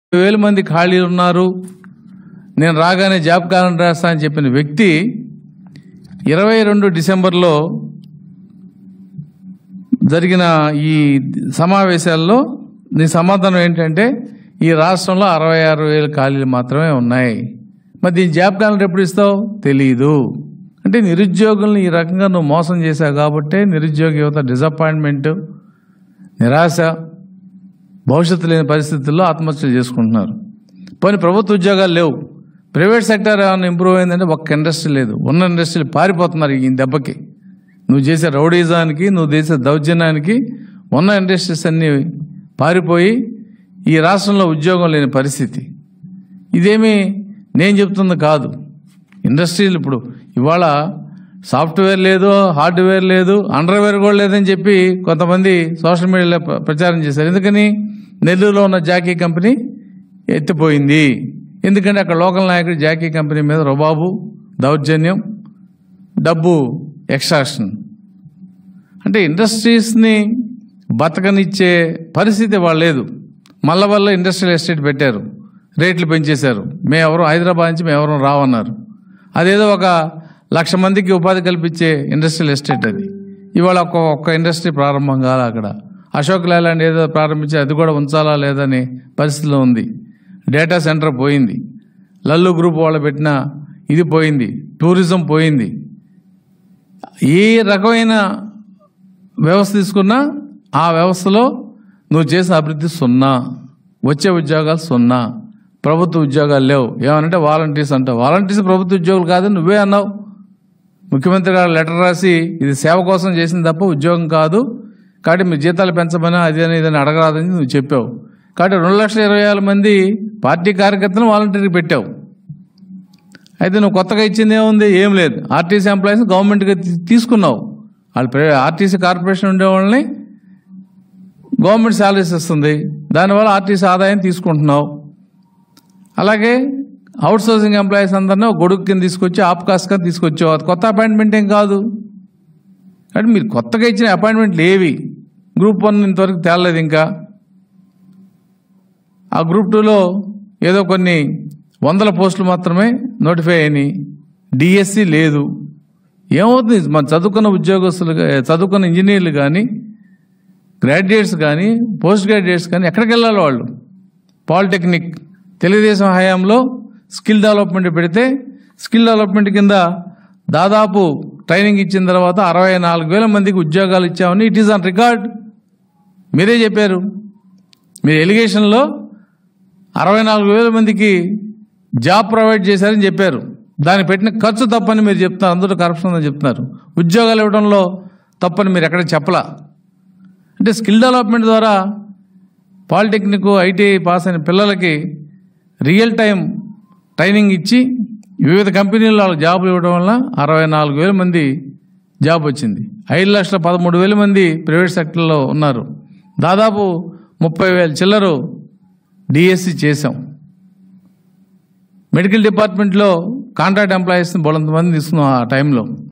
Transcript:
వేల మంది ఖాళీలు ఉన్నారు నేను రాగానే జాబ్ క్యాలెండర్ రాస్తా అని చెప్పిన వ్యక్తి ఇరవై రెండు డిసెంబర్లో జరిగిన ఈ సమావేశాల్లో నీ సమాధానం ఏంటంటే ఈ రాష్ట్రంలో అరవై ఆరు వేల ఖాళీలు మాత్రమే ఉన్నాయి మరి దీని జాబ్ క్యాలెండర్ ఎప్పుడు ఇస్తావు తెలీదు అంటే నిరుద్యోగుల్ని ఈ రకంగా నువ్వు మోసం చేశావు కాబట్టే నిరుద్యోగ యువత డిసప్పాయింట్మెంట్ నిరాశ భవిష్యత్తు లేని పరిస్థితుల్లో ఆత్మహత్యలు చేసుకుంటున్నారు పోనీ ప్రభుత్వ ఉద్యోగాలు లేవు ప్రైవేట్ సెక్టర్ ఏమైనా ఇంప్రూవ్ అయిందంటే ఒక్క ఇండస్ట్రీ లేదు ఉన్న ఇండస్ట్రీలు పారిపోతున్నారు ఈ దెబ్బకి నువ్వు చేసే రౌడీజానికి నువ్వు చేసే దౌర్జన్యానికి ఉన్న ఇండస్ట్రీస్ అన్నీ పారిపోయి ఈ రాష్ట్రంలో ఉద్యోగం లేని పరిస్థితి ఇదేమి నేను చెప్తుంది కాదు ఇండస్ట్రీలు ఇప్పుడు ఇవాళ సాఫ్ట్వేర్ లేదు హార్డ్వేర్ లేదు అండర్వేర్ కూడా లేదని చెప్పి కొంతమంది సోషల్ మీడియాలో ప్ర- ప్రచారం చేశారు ఎందుకని నెల్లూరులో ఉన్న జాకీ కంపెనీ ఎత్తిపోయింది ఎందుకంటే అక్కడ లోకల్ నాయకుడు జాకీ కంపెనీ మీద రుబాబు దౌర్జన్యం డబ్బు ఎక్స్ట్రాక్షన్ అంటే ఇండస్ట్రీస్ని బతకనిచ్చే పరిస్థితి వాళ్ళు లేదు మళ్ళా వల్ల ఇండస్ట్రియల్ ఎస్టేట్ పెట్టారు రేట్లు పెంచేశారు మేము ఎవరు హైదరాబాద్ నుంచి మేము ఎవరు రావన్నారు అదేదో ఒక లక్ష మందికి ఉపాధి కల్పించే ఇండస్ట్రియల్ ఎస్టేట్ అది ఇవాళ ఒక్క ఒక్క ఇండస్ట్రీ ప్రారంభం కాలే అక్కడ అశోక్ లేలాండ్ ఏదో ప్రారంభించి అది కూడా ఉంచాలా లేదని పరిస్థితిలో ఉంది డేటా సెంటర్ పోయింది లల్లు గ్రూప్ వాళ్ళు పెట్టిన ఇది పోయింది టూరిజం పోయింది ఏ రకమైన వ్యవస్థ తీసుకున్నా ఆ వ్యవస్థలో నువ్వు చేసిన అభివృద్ధి సున్నా వచ్చే ఉద్యోగాలు సున్నా ప్రభుత్వ ఉద్యోగాలు లేవు ఏమనంటే వాలంటీర్స్ అంటావు వాలంటీర్స్ ప్రభుత్వ ఉద్యోగులు కాదని నువ్వే అన్నావు ముఖ్యమంత్రి గారు లెటర్ రాసి ఇది సేవ కోసం చేసింది తప్ప ఉద్యోగం కాదు కాబట్టి మీ జీతాలు పెంచమని అది అని ఇదని అడగరాదని నువ్వు చెప్పావు కాబట్టి రెండు లక్షల ఇరవై వేల మంది పార్టీ కార్యకర్తలను వాలంటీర్కి పెట్టావు అయితే నువ్వు కొత్తగా ఇచ్చింది ఏముంది ఏం లేదు ఆర్టీసీ ఎంప్లాయీస్ గవర్నమెంట్గా తీ- తీసుకున్నావు వాళ్ళు ప్రైవే ఆర్టీసీ కార్పొరేషన్ ఉండే వాళ్ళని గవర్నమెంట్ శాలరీస్ ఇస్తుంది దానివల్ల ఆర్టీసీ ఆదాయం తీసుకుంటున్నావు అలాగే అవుట్ సోర్సింగ్ ఎంప్లాయీస్ అందరినీ ఒక గొడుగు కింద తీసుకొచ్చి ఆప్ కాస్ట్ కింద తీసుకొచ్చావు అది కొత్త అపాయింట్మెంట్ ఏం కాదు అంటే మీరు కొత్తగా ఇచ్చిన అపాయింట్మెంట్లు ఏవి గ్రూప్ వన్ ఇంతవరకు తేలలేదు ఇంకా ఆ గ్రూప్ టూలో ఏదో కొన్ని వందల పోస్టులు మాత్రమే నోటిఫై అయినాయి డిఎస్సి లేదు ఏమవుతుంది మన చదువుకున్న ఉద్యోగస్తులు గా- చదువుకున్న ఇంజనీర్లు కానీ గ్రాడ్యుయేట్స్ కానీ పోస్ట్ గ్రాడ్యుయేట్స్ కానీ ఎక్కడికి వెళ్ళాలి వాళ్ళు పాలిటెక్నిక్ తెలుగుదేశం హయాంలో స్కిల్ డెవలప్మెంట్ పెడితే స్కిల్ డెవలప్మెంట్ కింద దాదాపు ట్రైనింగ్ ఇచ్చిన తర్వాత అరవై నాలుగు వేల మందికి ఉద్యోగాలు ఇచ్చామని ఇట్ ఈస్ ఆన్ రికార్డ్ మీరే చెప్పారు మీరు ఎలిగేషన్లో అరవై నాలుగు వేల మందికి జాబ్ ప్రొవైడ్ చేశారని చెప్పారు దాన్ని పెట్టిన ఖర్చు తప్పని మీరు చెప్తున్నారు అందరూ కరప్షన్ అని చెప్తున్నారు ఉద్యోగాలు ఇవ్వడంలో తప్పని మీరు ఎక్కడ చెప్పలా అంటే స్కిల్ డెవలప్మెంట్ ద్వారా పాలిటెక్నిక్ ఐటీఐ పాస్ అయిన పిల్లలకి రియల్ టైం ట్రైనింగ్ ఇచ్చి వివిధ కంపెనీల్లో వాళ్ళకి జాబులు ఇవ్వడం వల్ల అరవై నాలుగు వేల మంది జాబ్ వచ్చింది ఐదు లక్షల పదమూడు వేల మంది ప్రైవేట్ సెక్టర్లో ఉన్నారు దాదాపు ముప్పై వేల చిల్లరు డిఎస్సి చేశాం మెడికల్ డిపార్ట్మెంట్లో కాంట్రాక్ట్ ఎంప్లాయీస్ని బోలంత మంది తీసుకున్నాం ఆ టైంలో